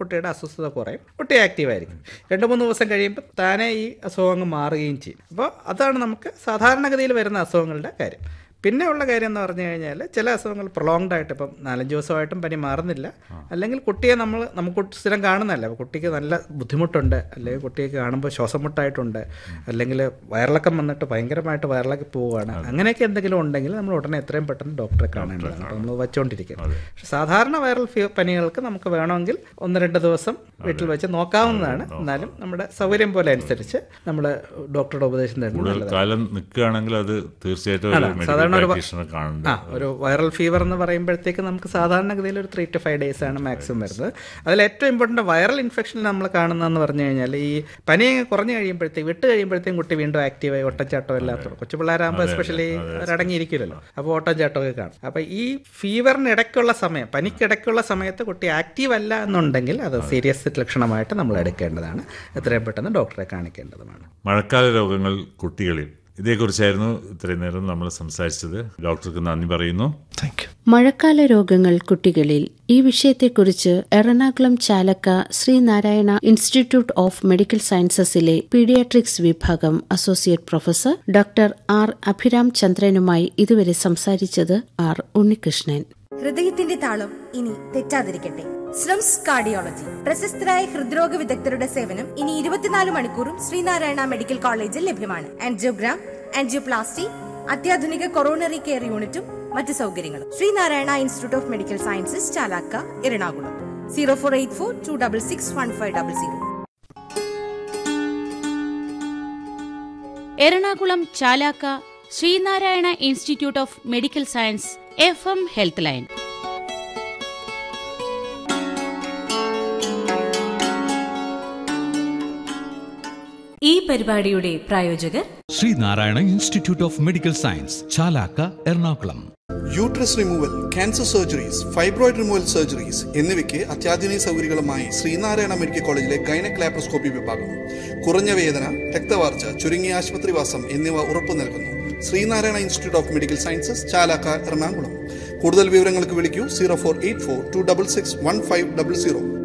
കുട്ടിയുടെ അസ്വസ്ഥത കുറയും കുട്ടി ആക്റ്റീവ് ആയിരിക്കും രണ്ട് മൂന്ന് ദിവസം കഴിയുമ്പോൾ താനേ ഈ അസുഖം അങ്ങ് മാറുകയും ചെയ്യും അപ്പോൾ അതാണ് നമുക്ക് സാധാരണഗതിയിൽ വരുന്ന അസുഖങ്ങളുടെ കാര്യം പിന്നെ ഉള്ള കാര്യം എന്ന് പറഞ്ഞു കഴിഞ്ഞാൽ ചില അസുഖങ്ങൾ പ്രൊലോങ്ഡ് ആയിട്ട് ഇപ്പം നാലഞ്ച് ദിവസമായിട്ടും പനി മാറുന്നില്ല അല്ലെങ്കിൽ കുട്ടിയെ നമ്മൾ നമുക്ക് സ്ഥിരം കാണുന്നതല്ല അപ്പോൾ കുട്ടിക്ക് നല്ല ബുദ്ധിമുട്ടുണ്ട് അല്ലെങ്കിൽ കുട്ടിക്ക് കാണുമ്പോൾ ശ്വാസം മുട്ടായിട്ടുണ്ട് അല്ലെങ്കിൽ വയറിളക്കം വന്നിട്ട് ഭയങ്കരമായിട്ട് വയറിളക്കി പോവുകയാണ് അങ്ങനെയൊക്കെ എന്തെങ്കിലും ഉണ്ടെങ്കിൽ നമ്മൾ ഉടനെ എത്രയും പെട്ടെന്ന് ഡോക്ടറെ കാണേണ്ടതാണ് അപ്പോൾ നമ്മൾ വച്ചുകൊണ്ടിരിക്കുന്നത് പക്ഷേ സാധാരണ വൈറൽ ഫീ പനികൾക്ക് നമുക്ക് വേണമെങ്കിൽ ഒന്ന് രണ്ട് ദിവസം വീട്ടിൽ വെച്ച് നോക്കാവുന്നതാണ് എന്നാലും നമ്മുടെ സൗകര്യം പോലെ അനുസരിച്ച് നമ്മൾ ഡോക്ടറുടെ ഉപദേശം തരുന്നത് കൂടുതൽ നല്ലതാണ് കാലം നിൽക്കുകയാണെങ്കിൽ അത് തീർച്ചയായിട്ടും ഒരു മെഡിക്കൽ സാധാരണ ഒരു വ- പ്രാക്ടീഷണറെ കാണേണ്ട ആ ഒരു വൈറൽ ഫീവർ എന്ന് പറയുമ്പോഴത്തേക്ക് നമുക്ക് സാധാരണഗതിയിൽ ഒരു ത്രീ ടു ഫൈവ് ഡേയ്സ് ആണ് മാക്സിമം വരുന്നത് അതിൽ ഏറ്റവും ഇമ്പോർട്ടൻ്റ് വൈറൽ ഇൻഫെക്ഷൻ നമ്മൾ കാണുന്നതെന്ന് പറഞ്ഞു കഴിഞ്ഞാൽ ഈ പനി അങ്ങ് കുറഞ്ഞു കഴിയുമ്പോഴത്തേക്ക് വിട്ട് കഴിയുമ്പോഴത്തേക്കും കുട്ടി വീണ്ടും ആക്റ്റീവായി ഒട്ടച്ചാട്ടം എല്ലാത്തും കൊച്ചു പിള്ളേരാകുമ്പോൾ എസ്പെഷ്യലി അവരടങ്ങിയിരിക്കില്ലല്ലോ അപ്പോൾ ഓട്ടം ചാട്ടമൊക്കെ കാണും അപ്പോൾ ഈ ഫീവറിന് ഇടയ്ക്കുള്ള സമയം പനിക്കിടയ്ക്കുള്ള സമയത്ത് കുട്ടി ആക്റ്റീവ് അല്ല എന്നുണ്ടെങ്കിൽ അത് സീരിയസ് ലക്ഷണമായിട്ട് നമ്മൾ എടുക്കേണ്ടതാണ് എത്രയും പെട്ടെന്ന് ഡോക്ടറെ കാണിക്കേണ്ടതുമാണ് മഴക്കാല രോഗങ്ങൾ കുട്ടികളിൽ ഇതേക്കുറിച്ചായിരുന്നു ഇത്രയും നേരം നമ്മൾ സംസാരിച്ചത് ഡോക്ടർക്ക് നന്ദി പറയുന്നു താങ്ക് യു മഴക്കാല രോഗങ്ങൾ കുട്ടികളിൽ ഈ വിഷയത്തെക്കുറിച്ച് Ernakulam Chalakka Sreenarayana institute of medical സയൻസസിലെ പീഡിയാട്രിക്സ് വിഭാഗം associate professor doctor R Abhiram ചന്ദ്രനുമായി ഇതുവരെ സംസാരിച്ചത് ആർ ഉണ്ണികൃഷ്ണൻ ഹൃദയത്തിന്റെ താളം ഇനി തെറ്റാതിരിക്കട്ടെ സ്ലംസ് കാർഡിയോളജി പ്രശസ്തരായ ഹൃദ്രോഗ വിദഗ്ധരുടെ സേവനം ഇനി ഇരുപത്തിനാല് മണിക്കൂറും ശ്രീനാരായണ മെഡിക്കൽ കോളേജിൽ ലഭ്യമാണ് ആൻജിയോഗ്രാം ആൻജിയോപ്ലാസ്റ്റി അത്യാധുനിക കൊറോണറി കെയർ യൂണിറ്റും മറ്റു സൗകര്യങ്ങളും Sreenarayana institute of medical sciences Chalakka Ernakulam zero four eight four two double six one five double zero Ernakulam Chalakka Sreenarayana institute of medical science F M health line ഈ പരിപാടിയുടെ പ്രായോജകർ Sreenarayana institute of medical science Chalakka Ernakulam uterus removal cancer surgeries fibroid removal surgeries എന്നിവയ്ക്ക് അത്യാധുനിക സൗകര്യങ്ങളുമായി Sreenarayana medical കോളേജിലെ gynaec laparoscopy വിഭാഗം കുറഞ്ഞ വേദന രക്തവാർച്ച ചുരുങ്ങിയ ആശുപത്രിവാസം എന്നിവ ഉറപ്പു നൽകുന്നു Sreenarayana institute of medical sciences Chalakka Ernakulam കൂടുതൽ വിവരങ്ങൾക്ക് വിളിക്കൂ zero four eight four two double six one five double zero